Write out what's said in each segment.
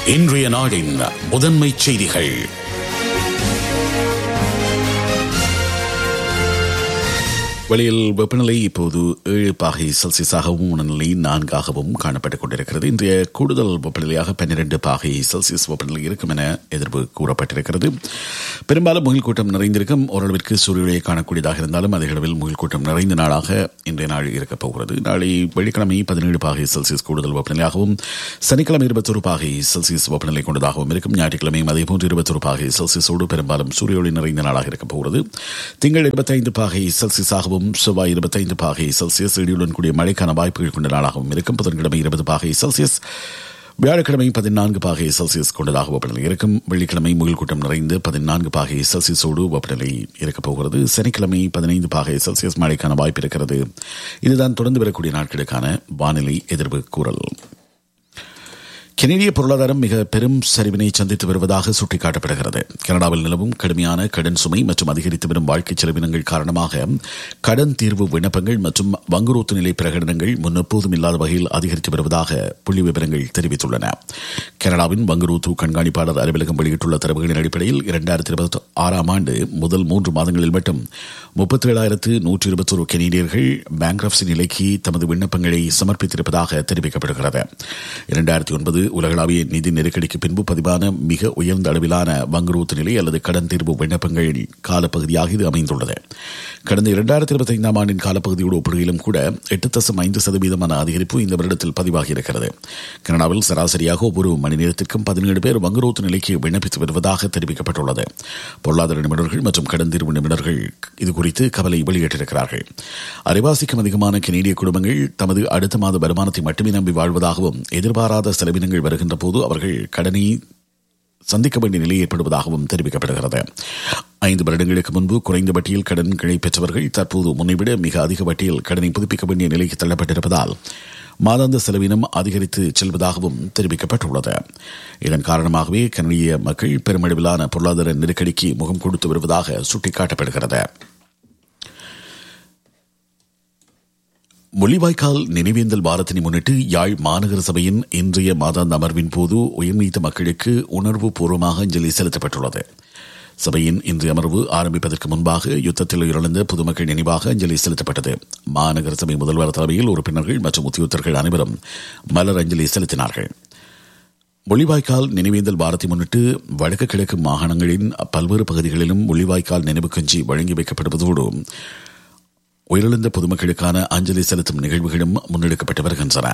இன்றைய நாடின் முதன்மை செய்திகள் வெளியில் வெப்பநிலை இப்போது ஏழு பாகை செல்சியஸாகவும் உணர்நிலை நான்காகவும் காணப்பட்டுக் கொண்டிருக்கிறது இன்றைய கூடுதல் வெப்பநிலையாக பன்னிரண்டு பாகை செல்சியஸ் வெப்பநிலை இருக்கும் என எதிர்ப்பு கூறப்பட்டிருக்கிறது பெரும்பாலும் முகில் கூட்டம் நிறைந்திருக்கும் ஓரளவிற்கு சூரியொழியை காணக்கூடியதாக இருந்தாலும் அதிக அளவில் முகில் கூட்டம் நிறைந்த நாளாக இன்றைய நாள் இருக்கப் போகிறது நாளை வெள்ளிக்கிழமை பதினேழு பாகை செல்சியஸ் கூடுதல் வெப்பநிலையாகவும் சனிக்கிழமை இருபத்தொரு பாகை செல்சியஸ் வெப்பநிலை கொண்டதாகவும் இருக்கும் ஞாயிற்றுக்கிழமையும் அதேபோன்று இருபத்தொரு பாகை செல்சியஸோடு பெரும்பாலும் சூரியொளி நிறைந்த நாளாக இருக்கப் போகிறது திங்கள் இருபத்தைந்து பாகை செல்சியஸாகவும் செவ்வாய் இருபத்தைந்து பாகை செல்சியஸ் இடியுடன் கூடிய மழைக்கான வாய்ப்புகள் கொண்ட நாளாகவும் இருக்கும் புதன்கிழமை இருபது பாகை செல்சியஸ் வியாழக்கிழமை பதினான்கு பாகை செல்சியஸ் கொண்டதாக வெப்பநிலை இருக்கும் வெள்ளிக்கிழமை முகில் கூட்டம் நிறைந்து பதினான்கு பாகை செல்சியஸோடு வெப்பநிலை இருக்கப் போகிறது சனிக்கிழமை பதினைந்து பாகை செல்சியஸ் மழைக்கான வாய்ப்பு இருக்கிறது இதுதான் தொடர்ந்து வரக்கூடிய நாட்களுக்கான வானிலை எதிர்வு கூறல் கெனடிய பொருளாதாரம் மிக பெரும் சரிவினை சந்தித்து வருவதாக சுட்டிக்காட்டப்படுகிறது கனடாவில் நிலவும் கடுமையான கடன் சுமை மற்றும் அதிகரித்து வரும் வாழ்க்கை செலவினங்கள் காரணமாக கடன் தீர்வு விண்ணப்பங்கள் மற்றும் வங்குரோத்து நிலை பிரகடனங்கள் முன்னெப்போதும் இல்லாத வகையில் அதிகரித்து வருவதாக புள்ளி விவரங்கள் தெரிவித்துள்ளன கனடாவின் வங்குரோத்து கண்காணிப்பாளர் அலுவலகம் வெளியிட்டுள்ள தரவுகளின் அடிப்படையில் இரண்டாயிரத்தி இருபத்தி ஆறாம் ஆண்டு முதல் மூன்று மாதங்களில் மட்டும் முப்பத்தி ஏழாயிரத்து நூற்றி இருபத்தொரு கெனடியர்கள் பேங்க்ரப்சி நிலைக்கு தமது விண்ணப்பங்களை சமர்ப்பித்திருப்பதாக தெரிவிக்கப்படுகிறது இரண்டாயிரத்தி ஒன்பது உலகளாவிய நிதி நெருக்கடிக்கு பின்பு பதிவான மிக உயர்ந்த அளவிலான வங்குரோத்து நிலை அல்லது கடன் தீர்வு விண்ணப்பங்கள் காலப்பகுதியாக இது அமைந்துள்ளது கடந்த இரண்டாயிரத்தி இருபத்தி ஐந்தாம் ஆண்டின் காலப்பகுதியோடு ஒப்பிடுகையிலும் கூட எட்டு தசம் ஐந்து சதவீதமான அதிகரிப்பு இந்த வருடத்தில் பதிவாகி இருக்கிறது கனடாவில் சராசரியாக ஒவ்வொரு மணி நேரத்திற்கும் பதினேழு பேர் வங்குரோத்து நிலைக்கு விண்ணப்பித்து வருவதாக தெரிவிக்கப்பட்டுள்ளது பொருளாதார நிபுணர்கள் மற்றும் கடன் தீர்வு நிபுணர்கள் இதுகுறித்து கவலை வெளியிட்டிருக்கிறார்கள் அரைவாசிக்கும் அதிகமான கெனேடிய குடும்பங்கள் தமது அடுத்த மாத வருமானத்தை மட்டுமே நம்பி வாழ்வதாகவும் எதிர்பாராத செலவினங்கள் வருகின்ற போது அவர்கள் கடனை சந்திக்க வேண்டிய நிலை ஏற்படுவதாகவும் தெரிவிக்கப்படுகிறது ஐந்து வருடங்களுக்கு முன்பு குறைந்த வட்டியில் கடன்களை பெற்றவர்கள் தற்போது முன்னைவிட மிக அதிக வட்டியில் கடனை புதுப்பிக்க வேண்டிய நிலைக்கு தள்ளப்பட்டிருப்பதால் மாதாந்த செலவினம் அதிகரித்து செல்வதாகவும் தெரிவிக்கப்பட்டுள்ளது இதன் காரணமாகவே கனடிய மக்கள் பெருமளவிலான பொருளாதார நெருக்கடிக்கு முகம் கொடுத்து வருவதாக சுட்டிக்காட்டப்படுகிறது மொழிவாய்க்கால் நினைவேந்தல் வாரத்தினை முன்னிட்டு யாழ் மாநகர சபையின் இன்றைய மாதாந்த அமர்வின் போது உயர்நீத்த மக்களுக்கு உணர்வு பூர்வமாக அஞ்சலி செலுத்தப்பட்டுள்ளது சபையின் இன்றைய அமர்வு ஆரம்பிப்பதற்கு முன்பாக யுத்தத்தில் உயிரிழந்த பொதுமக்கள் நினைவாக அஞ்சலி செலுத்தப்பட்டது மாநகர சபை முதல்வர் தலைமையில் உறுப்பினர்கள் மற்றும் உத்தியோகத்தர்கள் அனைவரும் மலர் அஞ்சலி செலுத்தினார்கள் மொழிவாய்க்கால் நினைவேந்தல் வாரத்தை முன்னிட்டு வடக்கு கிழக்கு மாகாணங்களின் பல்வேறு பகுதிகளிலும் மொழிவாய்க்கால் நினைவு கஞ்சி வழங்கி வைக்கப்படுவதோடு உயிரிழந்த பொதுமக்களுக்கான அஞ்சலி செலுத்தும் நிகழ்வுகளும் முன்னெடுக்கப்பட்டு வருகின்றன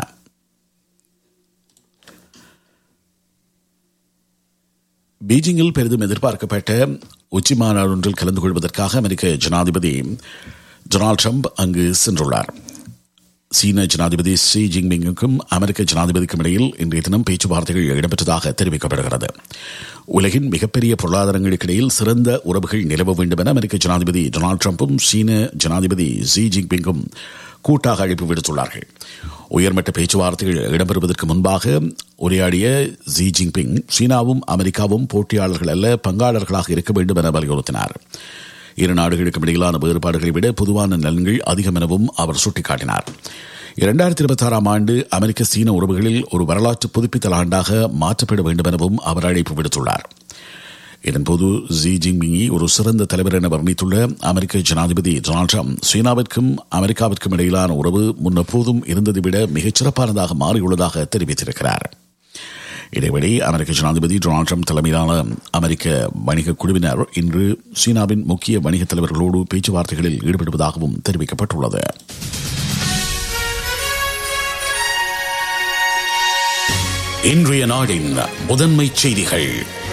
பீஜிங்கில் பெரிதும் எதிர்பார்க்கப்பட்ட உச்சி மாநாடு ஒன்றில் கலந்து கொள்வதற்காக அமெரிக்க ஜனாதிபதி டொனால்டு ட்ரம்ப் அங்கு சென்றுள்ளார் சீன ஜனாதிபதி ஷி ஜின்பிங்குக்கும் அமெரிக்க ஜனாதிபதிக்கும் இடையில் இன்றைய தினம் பேச்சுவார்த்தைகள் இடம்பெற்றதாக தெரிவிக்கப்படுகிறது உலகின் மிகப்பெரிய பொருளாதாரங்களுக்கு இடையில் சிறந்த உறவுகள் நிலவ வேண்டும் என அமெரிக்க ஜனாதிபதி டொனால்டு ட்ரம்ப்பும் சீன ஜனாதிபதி ஷி ஜின்பிங்கும் கூட்டாக அழைப்பு விடுத்துள்ளார்கள் உயர்மட்ட பேச்சுவார்த்தைகள் இடம்பெறுவதற்கு முன்பாக உரையாடிய ஜி ஜின்பிங் சீனாவும் அமெரிக்காவும் போட்டியாளர்கள் அல்ல பங்காளர்களாக இருக்க வேண்டும் என வலியுறுத்தினார் இரு நாடுகளுக்கும் இடையிலான வேறுபாடுகளை விட பொதுவான நலன்கள் அதிகம் எனவும் அவர் சுட்டிக்காட்டினார் இரண்டாயிரத்தி இருபத்தி ஆறாம் ஆண்டு அமெரிக்க சீன உறவுகளில் ஒரு வரலாற்று புதுப்பித்தல் ஆண்டாக மாற்றப்பட வேண்டும் எனவும் அவர் அழைப்பு விடுத்துள்ளார் இதன்போது ஜி ஜின்பிங்கி ஒரு சிறந்த தலைவர் என வர்ணித்துள்ள அமெரிக்க ஜனாதிபதி டொனால்டு ட்ரம்ப் சீனாவிற்கும் அமெரிக்காவிற்கும் இடையிலான உறவு முன்னெப்போதும் இருந்ததை விட மிகச் சிறப்பானதாக மாறியுள்ளதாக தெரிவித்திருக்கிறார் இதேவேளை அமெரிக்க ஜனாதிபதி டொனால்டு ட்ரம்ப் தலைமையிலான அமெரிக்க வணிக குழுவினர் இன்று சீனாவின் முக்கிய வணிக தலைவர்களோடு பேச்சுவார்த்தைகளில் ஈடுபடுவதாகவும் தெரிவிக்கப்பட்டுள்ளது இன்றைய நாடின் முதன்மை செய்திகள்